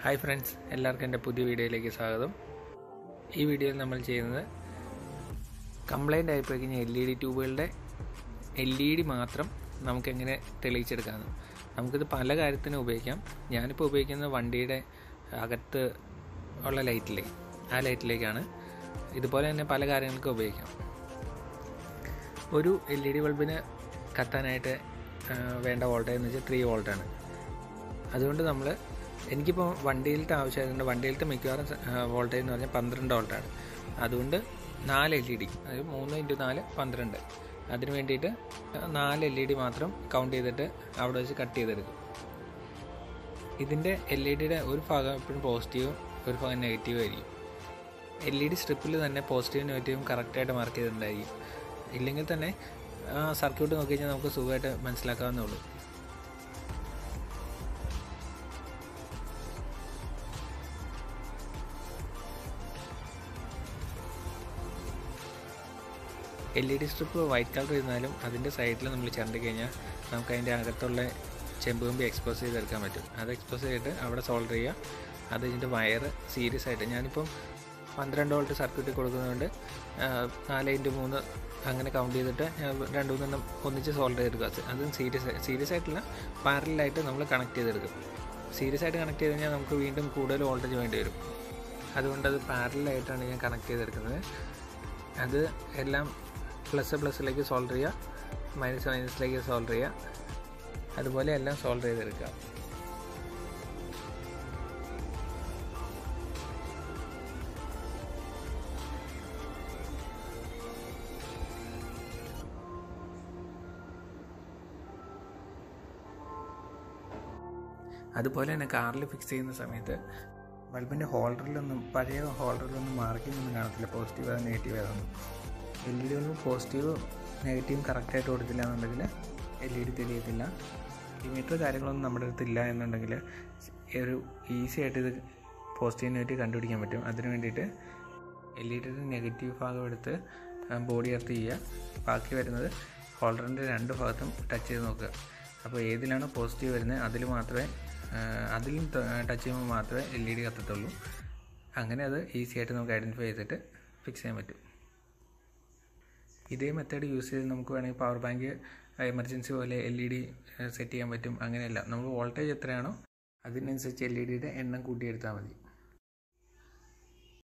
hi friends എല്ലാവർക്കും എൻ്റെ പുതിയ വീഡിയോയിലേക്ക് സ്വാഗതം ഈ വീഡിയോയിൽ നമ്മൾ ചെയ്യുന്നത് കംപ്ലൈൻ്റ് ആയിപ്പോയി കഴിഞ്ഞാൽ എൽ ഇ ഡി ട്യൂബുകളുടെ എൽ ഇ ഡി മാത്രം നമുക്കെങ്ങനെ തെളിയിച്ചെടുക്കാമെന്ന് നമുക്കിത് പല കാര്യത്തിനും ഉപയോഗിക്കാം ഞാനിപ്പോൾ ഉപയോഗിക്കുന്നത് വണ്ടിയുടെ അകത്ത് ഉള്ള ലൈറ്റിലേ ആ ലൈറ്റിലേക്കാണ് ഇതുപോലെ തന്നെ പല കാര്യങ്ങൾക്കും ഉപയോഗിക്കാം ഒരു എൽ ഇ ഡി ബൾബിന് കത്താനായിട്ട് ആ, വേണ്ട വോൾട്ടേജ് എന്ന് വെച്ചാൽ ത്രീ വോൾട്ടാണ് അതുകൊണ്ട് നമ്മൾ എനിക്കിപ്പോൾ വണ്ടിയിലത്തെ ആവശ്യമായതുകൊണ്ട് വണ്ടിയിലത്തെ മിക്കവാറും വോൾട്ടേജ് എന്ന് പറഞ്ഞാൽ പന്ത്രണ്ട് വോൾട്ടാണ് അതുകൊണ്ട് നാല് എൽ ഇ ഡി അതായത് മൂന്ന് ഇൻറ്റു നാല് പന്ത്രണ്ട് അതിന് വേണ്ടിയിട്ട് നാല് എൽ ഇ ഡി മാത്രം കൗണ്ട് ചെയ്തിട്ട് അവിടെ വെച്ച് കട്ട് ചെയ്തെടുക്കും ഇതിൻ്റെ എൽ ഇ ഡിയുടെ ഒരു ഭാഗം എപ്പോഴും പോസിറ്റീവും ഒരു ഭാഗം നെഗറ്റീവും ആയിരിക്കും എൽ ഇ ഡി സ്ട്രിപ്പിൽ തന്നെ പോസിറ്റീവും നെഗറ്റീവും കറക്റ്റായിട്ട് മാർക്ക് ചെയ്തിട്ടുണ്ടായിരിക്കും ഇല്ലെങ്കിൽ തന്നെ ആ സർക്യൂട്ട് നോക്കി കഴിഞ്ഞാൽ നമുക്ക് സുഖമായിട്ട് മനസ്സിലാക്കാവുന്നേ ഉള്ളൂ L E D strip white colour ഇരുന്നാലും അതിൻ്റെ സൈഡിൽ നമ്മൾ ചിരണ്ടി കഴിഞ്ഞാൽ നമുക്ക് അതിൻ്റെ അകത്തുള്ള ചെമ്പ് കമ്പി എക്സ്പോസ് ചെയ്തെടുക്കാൻ പറ്റും അത് എക്സ്പോസ് ചെയ്തിട്ട് അവിടെ സോൾഡർ ചെയ്യുക അത് ഇതിൻ്റെ വയർ സീരിയസ് ആയിട്ട് ഞാനിപ്പം പന്ത്രണ്ട് വോൾട്ട് സർക്യൂട്ടിൽ കൊടുക്കുന്നതുകൊണ്ട് ആ, നാല് ഇൻറ്റു മൂന്ന് അങ്ങനെ കൗണ്ട് ചെയ്തിട്ട് ഞാൻ രണ്ട് മൂന്നെണ്ണം ഒന്നിച്ച് സോൾഡർ ചെയ്തെടുക്കുക അതും സീരിയസ് സീരിയസ് ആയിട്ടുള്ള പാരലായിട്ട് നമ്മൾ കണക്ട് ചെയ്തെടുക്കും സീരിയസ് ആയിട്ട് കണക്ട് ചെയ്ത് കഴിഞ്ഞാൽ നമുക്ക് വീണ്ടും കൂടുതൽ വോൾട്ടേജ് വേണ്ടി വരും അതുകൊണ്ട് അത് പാരലായിട്ടാണ് ഞാൻ കണക്ട് ചെയ്തെടുക്കുന്നത് അത് എല്ലാം പ്ലസ് പ്ലസ്സിലേക്ക് സോൾവ് ചെയ്യുക മൈനസ് മൈനസിലേക്ക് സോൾവ് ചെയ്യുക അതുപോലെ എല്ലാം സോൾവ് ചെയ്തെടുക്കുക അതുപോലെ തന്നെ കാറിൽ ഫിക്സ് ചെയ്യുന്ന സമയത്ത് ബൾബിൻ്റെ ഹോൾഡറിലൊന്നും പഴയ ഹോൾഡറിലൊന്നും മാർക്കിംഗ് ഒന്നും കാണത്തില്ല പോസിറ്റീവ് അത് നെഗറ്റീവ് ആയതൊന്നും L E D bulb positive നെഗറ്റീവും കറക്റ്റായിട്ട് കൊടുത്തില്ല എന്നുണ്ടെങ്കിൽ എൽ ഇ ഡി തെളിയത്തില്ല ലിമിറ്റർ കാര്യങ്ങളൊന്നും നമ്മുടെ അടുത്തില്ല എന്നുണ്ടെങ്കിൽ ഒരു ഈസി ആയിട്ട് ഇത് പോസിറ്റീവ് നെഗറ്റീവ് കണ്ടുപിടിക്കാൻ പറ്റും അതിന് വേണ്ടിയിട്ട് എൽ ഇ ഡിയുടെ നെഗറ്റീവ് ഭാഗം എടുത്ത് ബോഡി എർത്ത് ചെയ്യുക ബാക്കി വരുന്നത് ഹോൾഡറിൻ്റെ രണ്ട് ഭാഗത്തും ടച്ച് ചെയ്ത് നോക്കുക അപ്പോൾ ഏതിലാണോ പോസിറ്റീവ് വരുന്നത് അതിൽ മാത്രമേ ആ, അതിലും ടച്ച് ചെയ്യുമ്പോൾ മാത്രമേ എൽ ഇ ഡി കത്തത്തുള്ളൂ അങ്ങനെ അത് ഈസി ആയിട്ട് നമുക്ക് ഐഡൻറ്റിഫൈ ചെയ്തിട്ട് ഫിക്സ് ചെയ്യാൻ പറ്റും ഇതേ മെത്തേഡ് യൂസ് ചെയ്ത് നമുക്ക് വേണമെങ്കിൽ പവർ ബാങ്ക് എമർജൻസി പോലെ എൽ ഇ ഡി സെറ്റ് ചെയ്യാൻ പറ്റും അങ്ങനെയല്ല നമ്മൾ വോൾട്ടേജ് എത്രയാണോ അതിനനുസരിച്ച് എൽ ഇ ഡിയുടെ എണ്ണം കൂട്ടിയെടുത്താൽ മതി